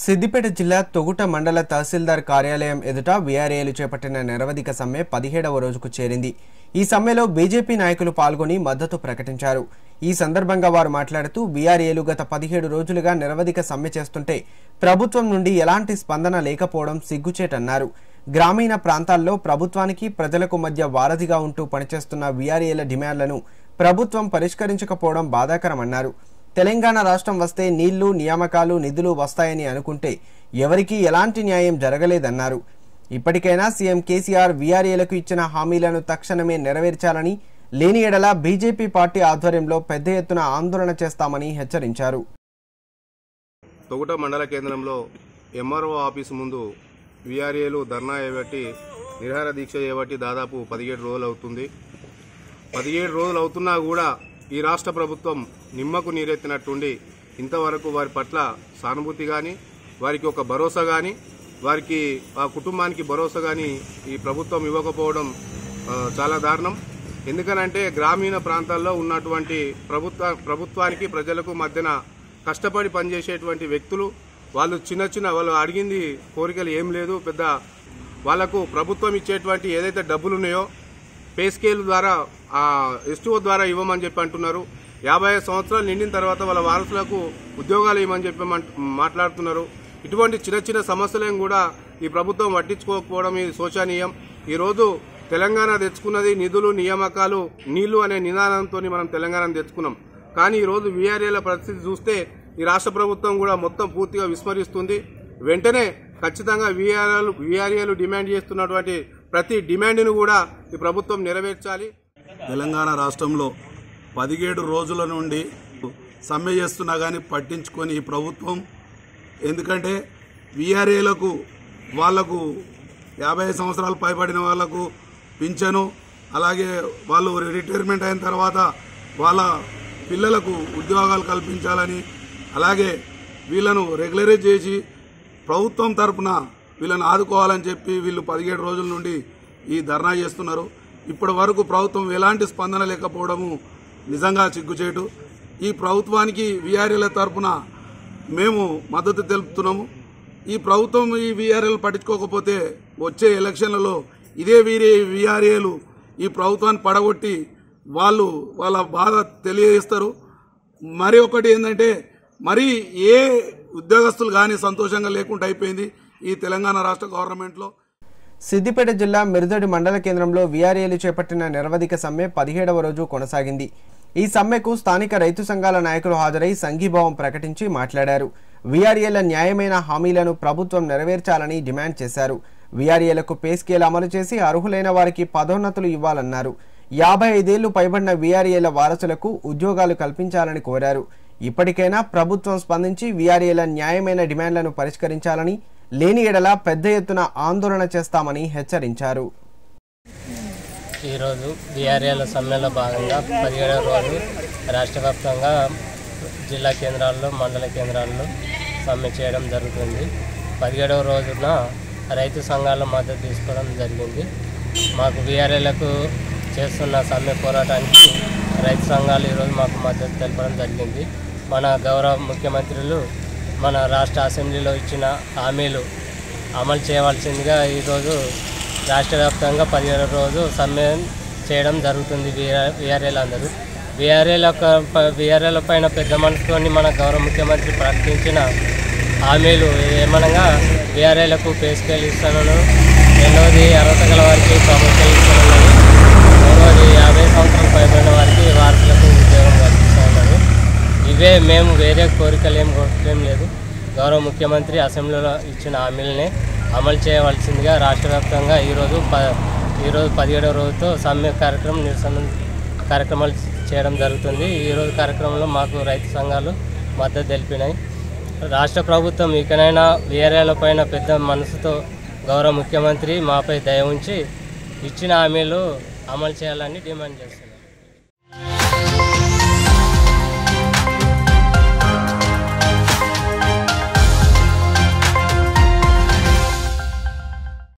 సిద్దిపేట జిల్లా తొగుట మండల తహసీల్దార్ కార్యాలయం ఎదుట వీఆర్ఏలు చేపట్టిన నిరవధిక సమ్మె పదిహేడవ రోజుకు చేరింది ఈ సమ్మెలో బీజేపీ నాయకులు పాల్గొని మద్దతు ప్రకటించారు ఈ సందర్భంగా వారు మాట్లాడుతూ వీఆర్ఏలు గత పదిహేడు రోజులుగా నిరవధిక సమ్మె చేస్తుంటే ప్రభుత్వం నుండి ఎలాంటి స్పందన లేకపోవడం సిగ్గుచేటన్నారు గ్రామీణ ప్రాంతాల్లో ప్రభుత్వానికి ప్రజలకు మధ్య వారధిగా ఉంటూ పనిచేస్తున్న వీఆర్ఏల డిమాండ్లను ప్రభుత్వం పరిష్కరించకపోవడం బాధాకరమన్నారు తెలంగాణ రాష్ట్రం వస్తే నీళ్లు నియామకాలు నిధులు వస్తాయని అనుకుంటే ఎవరికీ ఎలాంటి న్యాయం జరగలేదన్నారు ఇప్పటికైనా సీఎం కేసీఆర్ వీఆర్ఏలకు ఇచ్చిన హామీలను తక్షణమే నెరవేర్చాలని లేని ఎడల బీజేపీ పార్టీ ఆధ్వర్యంలో పెద్ద ఎత్తున ఆందోళన చేస్తామని హెచ్చరించారు తొగుట మండల కేంద్రంలో ఎంఆర్ఓ ఆఫీసు ముందు వీఆర్ఏలు ధర్నా చేయబట్టి నిరాహార దీక్ష చేయబట్టి దాదాపు పదిహేడు రోజులు అవుతుంది పదిహేడు రోజులు అవుతున్నా కూడా ఈ రాష్ట్ర ప్రభుత్వం నిమ్మకు నీరెత్తినట్టుండి ఇంతవరకు వారి పట్ల సానుభూతి కానీ వారికి ఒక భరోసా కానీ వారికి ఆ కుటుంబానికి భరోసా కానీ ఈ ప్రభుత్వం ఇవ్వకపోవడం ఆ, చాలా దారుణం ఎందుకనంటే గ్రామీణ ప్రాంతాల్లో ఉన్నటువంటి ప్రభుత్వ ప్రభుత్వానికి ప్రజలకు మధ్యన కష్టపడి పనిచేసేటువంటి వ్యక్తులు వాళ్ళు చిన్న చిన్న వాళ్ళు అడిగింది కోరికలు ఏం లేదు పెద్ద వాళ్లకు ప్రభుత్వం ఇచ్చేటువంటి ఏదైతే డబ్బులు ఉన్నాయో పే స్కేల్ ద్వారా ఆ ఎస్టీఓ ద్వారా ఇవ్వమని చెప్పి అంటున్నారు యాభై ఐదు సంవత్సరాలు నిండిన తర్వాత వాళ్ళ వారసులకు ఉద్యోగాలు ఇవ్వమని చెప్పి మన్- మాట్లాడుతున్నారు ఇటువంటి చిన్న చిన్న సమస్యలను కూడా ఈ ప్రభుత్వం పట్టించుకోకపోవడం ఇది శోచనీయం ఈ రోజు తెలంగాణ తెచ్చుకున్నది నిధులు నియామకాలు నీళ్లు అనే నినాదంతో మనం తెలంగాణను తెచ్చుకున్నాం కానీ ఈ రోజు వీఆర్ఏల పరిస్థితి చూస్తే ఈ రాష్ట్ర ప్రభుత్వం కూడా మొత్తం పూర్తిగా విస్మరిస్తుంది వెంటనే ఖచ్చితంగా వీఆర్ఏలు వీఆర్ఏలు డిమాండ్ చేస్తున్నటువంటి ప్రతి డిమాండ్ను కూడా ఈ ప్రభుత్వం నెరవేర్చాలి తెలంగాణ రాష్ట్రంలో పదిహేడు రోజుల నుండి సమ్మె చేస్తున్నా కానీ పట్టించుకొని ఈ ప్రభుత్వం ఎందుకంటే వీఆర్ఏలకు వాళ్లకు యాభై ఐదు సంవత్సరాలు పైబడిన వాళ్లకు పింఛను అలాగే వాళ్ళు రిటైర్మెంట్ అయిన తర్వాత వాళ్ళ పిల్లలకు ఉద్యోగాలు కల్పించాలని అలాగే వీళ్ళను రెగ్యులరైజ్ చేసి ప్రభుత్వం తరపున వీళ్ళని ఆదుకోవాలని చెప్పి వీళ్ళు పదిహేడు రోజుల నుండి ఈ ధర్నా చేస్తున్నారు ఇప్పటి వరకు ప్రభుత్వం ఎలాంటి స్పందన లేకపోవడము నిజంగా చిగ్గుచేటు ఈ ప్రభుత్వానికి వీఆర్ఏల తరపున మేము మద్దతు తెలుపుతున్నాము ఈ ప్రభుత్వం ఈ వీఆర్ఏలు పట్టించుకోకపోతే వచ్చే ఎలక్షన్లలో ఇదే వీరే వీఆర్ఏలు ఈ ప్రభుత్వాన్ని పడగొట్టి వాళ్ళు వాళ్ళ బాధ తెలియజేస్తారు మరి ఒకటి ఏంటంటే మరి ఏ ఉద్యోగస్తులు కానీ సంతోషంగా లేకుండా అయిపోయింది ఈ తెలంగాణ రాష్ట్ర గవర్నమెంట్లో సిద్దిపేట జిల్లా మిరుదడి మండల కేంద్రంలో వీఆర్ఏలు చేపట్టిన నిరవధిక సమ్మె పదిహేడవ రోజు కొనసాగింది ఈ సమ్మెకు స్థానిక రైతు సంఘాల నాయకులు హాజరై సంఘీభావం ప్రకటించి మాట్లాడారు వీఆర్ఏల న్యాయమైన హామీలను ప్రభుత్వం నెరవేర్చాలని డిమాండ్ చేశారు వీఆర్ఏలకు పే స్కేల్ అమలు చేసి అర్హులైన వారికి పదోన్నతులు ఇవ్వాలన్నారు యాభై ఐదేళ్లు పైబడిన వీఆర్ఏల వారసులకు ఉద్యోగాలు కల్పించాలని కోరారు ఇప్పటికైనా ప్రభుత్వం స్పందించి వీఆర్ఏల న్యాయమైన డిమాండ్లను పరిష్కరించాలని లేని ఎడల పెద్ద ఎత్తున ఆందోళన చేస్తామని హెచ్చరించారు ఈరోజు బీఆర్ఏల సమ్మెలో భాగంగా పదిహేడవ రోజు రాష్ట్ర వ్యాప్తంగా జిల్లా కేంద్రాల్లో మండల కేంద్రాల్లో సమ్మె చేయడం జరుగుతుంది పదిహేడవ రోజున రైతు సంఘాల మద్దతు తీసుకోవడం జరిగింది మాకు బీఆర్ఏలకు చేస్తున్న సమ్మె పోరాటానికి రైతు సంఘాలు ఈరోజు మాకు మద్దతు తెలపడం జరిగింది మన గౌరవ ముఖ్యమంత్రులు మన రాష్ట్ర అసెంబ్లీలో ఇచ్చిన హామీలు అమలు చేయవలసిందిగా ఈరోజు రాష్ట్ర వ్యాప్తంగా పదిహేడు రోజు సమ్మె చేయడం జరుగుతుంది బీఆర్ఏలు అందరూ బీఆర్ఏల బీఆర్ఏల పైన పెద్ద మనసుతోని మన గౌరవ ముఖ్యమంత్రి ప్రకటించిన హామీలు ఏమనగా బీఆర్ఏలకు పే స్కేల్ ఇస్తానను రెండవది అర్హత గల వారికి ప్రమోషన్ ఇస్తానని మూడవది యాభై సంవత్సరాలు పైబడిన వారికి వారసులకు ఉద్యోగం కల్పిస్తానన్నారు ఇవే మేము వేరే కోరికలు ఏం కోరికలేం లేదు గౌరవ ముఖ్యమంత్రి అసెంబ్లీలో ఇచ్చిన హామీలనే అమలు చేయవలసిందిగా రాష్ట్ర వ్యాప్తంగా ఈరోజు ప ఈరోజు పదిహేడవ రోజుతో సమ్మె కార్యక్రమం నిరసన కార్యక్రమాలు చేయడం జరుగుతుంది ఈరోజు కార్యక్రమంలో మాకు రైతు సంఘాలు మద్దతు తెలిపినాయి రాష్ట్ర ప్రభుత్వం ఇకనైనా వీఆర్ఏల పైన పెద్ద మనసుతో గౌరవ ముఖ్యమంత్రి మాపై దయ ఉంచి ఇచ్చిన హామీలు అమలు చేయాలని డిమాండ్ చేస్తున్నాం